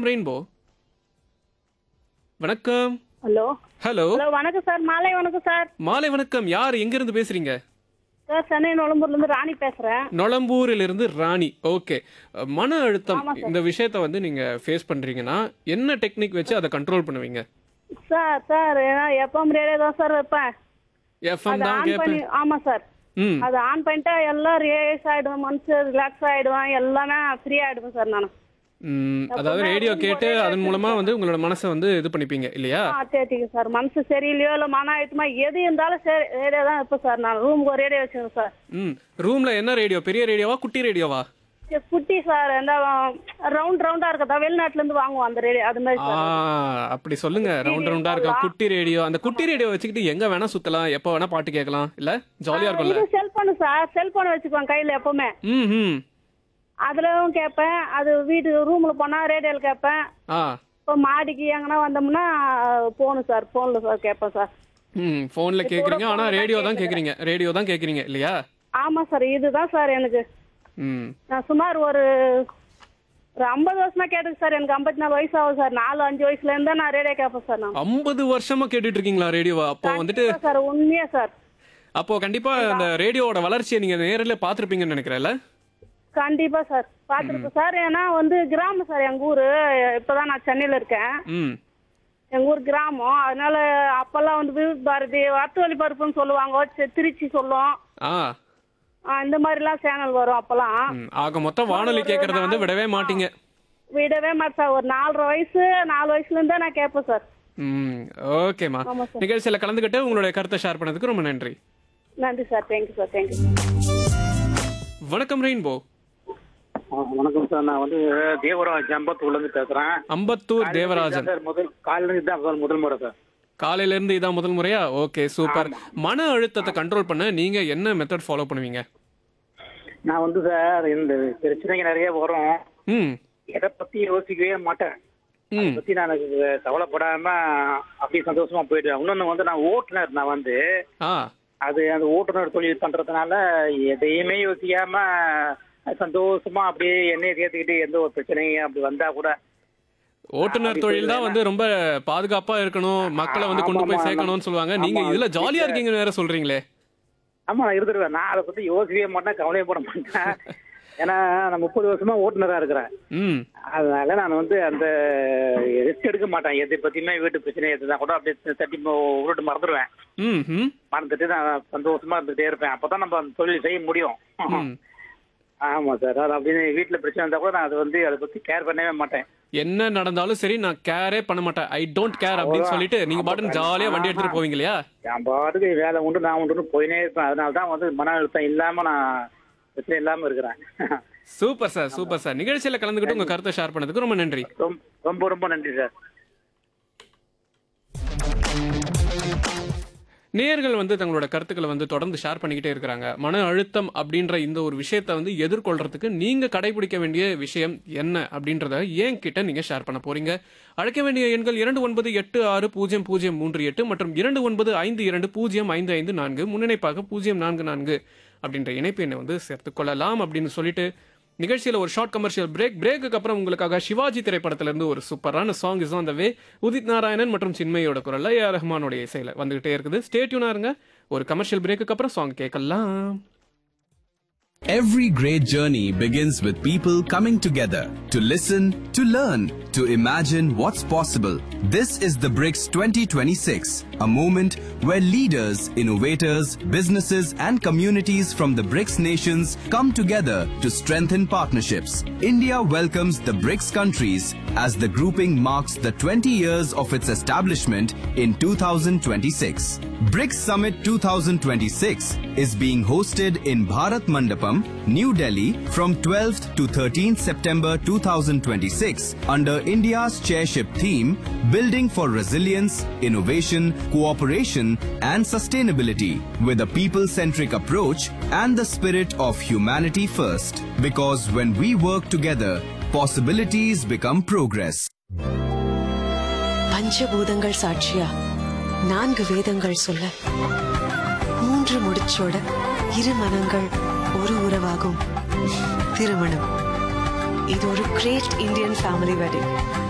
வணக்கம் ரெயின்போ வணக்கம் hello hello hello வணக்கம் சார் மாலை வணக்கம் சார் மாலை வணக்கம் யார் எங்க இருந்து பேசுறீங்க சார் சென்னை நுழம்பூர்ல இருந்து ராணி பேசுறேன் நொளம்பூரில் இருந்து ராணி ஓகே மன அழுத்தம் இந்த விஷயத்த வந்து நீங்க ஃபேஸ் பண்றீங்கன்னா என்ன டெக்னிக் வச்சு அதை கண்ட்ரோல் பண்ணுவீங்க சார் சார் ஏன்னா எப்பவும் ரேடியோ தான் சார் வைப்பேன் எஃப்எம் அதை தான் ஆன் பண்ணி கேட்பேன் ஆமா சார் ம் அதை ஆன் பண்ணிட்டா எல்லாம் ரிலேக்ஸ் ஆயிடுவேன் மனசு ரிலாக்ஸ் ஆயிடுவேன் எல்லாமே ஃப்ரீ ஆயிடுவேன் சார் நான் ம், அதாவது ரேடியோ கேட்டு அதன் மூலமா வந்து உங்களோட மனசை வந்து இது பண்ணிப்பீங்க இல்லையா ஆ தேட்டிங்க சார் மனசு சரியில்லையோ இல்லை மன அழுத்தமா எது இருந்தாலும் சரி ரேடியோ தான் வைப்பேன் சார் நான் ரூமுக்கு ஒரு ரேடியோ வச்சுருக்கேன் சார் ம் ரூம்ல என்ன ரேடியோ பெரிய ரேடியோவா குட்டி ரேடியோவா சரி, குட்டி சார் இந்த ரவுண்ட் ரவுண்டா இருக்கதா வெளிநாட்டுல இருந்து வாங்குவோம் அந்த ரேடியோ அது மாதிரி ஆ சார் அப்படி சொல்லுங்க ரவுண்ட் ரவுண்டா இருக்க குட்டி ரேடியோ அந்த குட்டி ரேடியோ வச்சுக்கிட்டு எங்க வேணா சுத்தலாம் எப்ப வேணா பாட்டு கேட்கலாம் இல்ல ஜாலியா இருக்கும்ல இது செல்போனு சார் செல்போன் வச்சுக்குவேன் கையில எப்பவுமே ம் ம் அதுலவும் கேட்பேன் அது வீட்டு ரூம்ல போனா ரேடியோல கேட்பேன் ஆ இப்போ மாடிக்கு எங்கன்னா வந்தோம்னா போகணும் சார் போன்ல சார் கேட்பேன் சார் ம் ஃபோன்ல கேக்குறீங்க ஆனா ரேடியோ தான் கேக்குறீங்க ரேடியோ தான் கேக்குறீங்க இல்லையா ஆமா சார் இதுதான் சார் எனக்கு ம் நான் சுமார் ஒரு ஒரு ஐம்பது வருஷமா கேட்டது சார் எனக்கு ஐம்பத்தி நாலு வயசு ஆகுது சார் நாலு அஞ்சு வயசுல இருந்தா நான் ரேடியோ கேட்பேன் சார் நான் ஐம்பது வருஷமா கேட்டுட்டு இருக்கீங்களா ரேடியோவா அப்போ வந்துட்டு கண்டிப்பா சார் உண்மையா சார் அப்போ கண்டிப்பா அந்த ரேடியோவோட வளர்ச்சியை நீங்க நேரில் பாத்திருப்பீங்கன்னு நினைக்கிறேன்ல கண்டிப்பா சார் பாத்துருப்பேன் சார் ஏன்னா வந்து கிராமம் சார் எங்க ஊரு இப்பதான் நான் சென்னையில இருக்கேன் ம் எங்க ஊர் கிராமம் அதனால அப்பெல்லாம் வந்து விருத் பாரதி வட்டுவலி பருப்புன்னு சொல்லுவாங்க சி- திருச்சி சொல்லும் ஆ ஆ, இந்த மாதிரிலாம் சேனல் வரும் அப்பெல்லாம் ம். ஆக மொத்தம் வானொலி கேட்கறத வந்து விடவே மாட்டீங்க விடவே மாட்டேன் சார் ஒரு நாலரை வயசு நாலு வயசுல இருந்தே நான் கேட்பேன் சார் ம் ஓகேம்மா ஆமா சார். நிகழ்ச்சியில கலந்துக்கிட்டு உங்களுடைய கருத்தை ஷேர் பண்ணதுக்கு ரொம்ப நன்றி நன்றி sir thank you sir thank you sir வணக்கம் ரெயின்போ ஆ, வணக்கம் சார் நான் வந்து தேவராஜ் ஜம்பத்தூர்ல இருந்து பேசுறேன் அம்பத்தூர் தேவராஜன் சார் முதல் காலையில இருந்து தான் சார் முதல் முறை சார் காலையில இருந்து இதான் முதல் முறையா ஓகே சூப்பர் மன அழுத்தத்தை கண்ட்ரோல் பண்ண நீங்க என்ன மெத்தட் ஃபாலோ பண்ணுவீங்க நான் வந்து சார் இந்த பிரச்சனைங்க நிறைய வரும் ம் எதை பத்தி யோசிக்கவே மாட்டேன் அதை ம் பத்தி நான் கவலைப்படாம அப்படியே சந்தோஷமா போயிடுவேன் இன்னொன்னு வந்து நான் ஓட்டுநர் நான் வந்து ஆ அது அந்த ஓட்டுநர் தொழில் பண்றதுனால எதையுமே யோசிக்காம சந்தோஷமா அப்படியே எண்ணெயை சேர்த்துக்கிட்டு எந்த ஒரு பிரச்சனையும் அப்படி வந்தா கூட ஓட்டுநர் தொழில் தான் வந்து ரொம்ப பாதுகாப்பா இருக்கணும் மக்களை வந்து கொண்டு போய் ஆமா, ஆமா. சேர்க்கணும்னு சொல்லுவாங்க நீங்க ஆமா. இதுல ஜாலியா இருக்கீங்கன்னு வேற சொல்றீங்களே ஆமா நான் இருந்துருவேன் நான் அதை பத்தி யோசிக்கவே மாட்டேன் கவலையே பட மாட்டேன் ஏன்னா நான் முப்பது வருஷமா ஓட்டுநரா இருக்கிறேன் ம் அதனால நான் வந்து அந்த ரிஸ்க் எடுக்க மாட்டேன் எதை பத்தியுமே வீட்டு பிரச்சனை எதுனா கூட அப்படியே தட்டி உருட்டு மறந்துடுவேன் ம் ம் மறந்துட்டு நான் சந்தோஷமா இருந்துட்டே இருப்பேன் அப்பதான் நம்ம அந்த தொழில் செய்ய முடியும் ம். ஆமா சார் அது அப்படின்னு வீட்டுல பிரச்சனை இருந்தா கூட நான் அதை வந்து அதை பத்தி கேர் பண்ணவே மாட்டேன் என்ன நடந்தாலும் சரி நான் கேரே பண்ண மாட்டேன் ஐ டோன்ட் கேர் அப்படின்னு சொல்லிட்டு நீங்க பாட்டுன்னு ஜாலியா வண்டி எடுத்துட்டு போவீங்க இல்லையா என் பாட்டுக்கு வேலை உண்டு நான் உண்டு போயினே இருப்பேன் அதனால தான் வந்து மன அழுத்தம் இல்லாம நான் பிரச்சனை இல்லாம இருக்கிறேன் சூப்பர் சார் சூப்பர் சார் நிகழ்ச்சியில கலந்துக்கிட்டு உங்க கருத்தை ஷேர் பண்ணதுக்கு ரொம்ப நன்றி ரொம்ப ரொம்ப ரொம்ப நன்றி சார் நேயர்கள் வந்து தங்களோட கருத்துக்களை வந்து தொடர்ந்து ஷேர் பண்ணிக்கிட்டே இருக்கிறாங்க மன அழுத்தம் அப்படின்ற இந்த ஒரு விஷயத்தை வந்து எதிர்கொள்றதுக்கு நீங்க கடைபிடிக்க வேண்டிய விஷயம் என்ன அப்படின்றத ஏன் கிட்ட நீங்க ஷேர் பண்ண போறீங்க அழைக்க வேண்டிய எண்கள் இரண்டு ஒன்பது எட்டு ஆறு பூஜ்ஜியம் பூஜ்ஜியம் மூன்று எட்டு மற்றும் இரண்டு ஒன்பது ஐந்து இரண்டு பூஜ்ஜியம் ஐந்து ஐந்து நான்கு முன்னிணைப்பாக பூஜ்ஜியம் நான்கு நான்கு அப்படின்ற இணைப்பு எண்ணை வந்து சேர்த்துக் கொள்ளலாம் அப்படின்னு சொல்லிட்டு நிகழ்ச்சியில ஒரு ஷார்ட் கமர்ஷியல் பிரேக் பிரேக்குக்கு அப்புறம் உங்களுக்காக சிவாஜி திரைப்படத்துல இருந்து ஒரு சூப்பரான song is on the way Udit Narayanan மற்றும் சின்மையோட குரல்ல ஏ ஆர் ரஹ்மானுடைய இசையில வந்துகிட்டே இருக்குது ஸ்டேட்யூனா இருங்க ஒரு கமர்ஷியல் பிரேக்குக்கு அப்புறம் சாங் கேட்கலாம் Every great journey begins with people coming together to listen, to learn, to imagine what's possible. This is the BRICS 2026, a moment where leaders, innovators, businesses, and communities from the BRICS nations come together to strengthen partnerships. India welcomes the BRICS countries as the grouping marks the 20 years of its establishment in 2026. BRICS Summit 2026 is being hosted in Bharat Mandapam, New Delhi from 12th to 13th September 2026 under India's chairship theme Building for Resilience, Innovation, Cooperation and Sustainability with a people-centric approach and the spirit of humanity first. Because when we work together, possibilities become progress. பஞ்சபூதங்கள் சாட்சியா நான்கு வேதங்கள் சொல்ல மூன்று முடிச்சோட இரு மனங்கள் ஒரு உறவாகும் திருமணம் இது ஒரு கிரேட் இந்தியன் ஃபேமிலி வெட்டிங்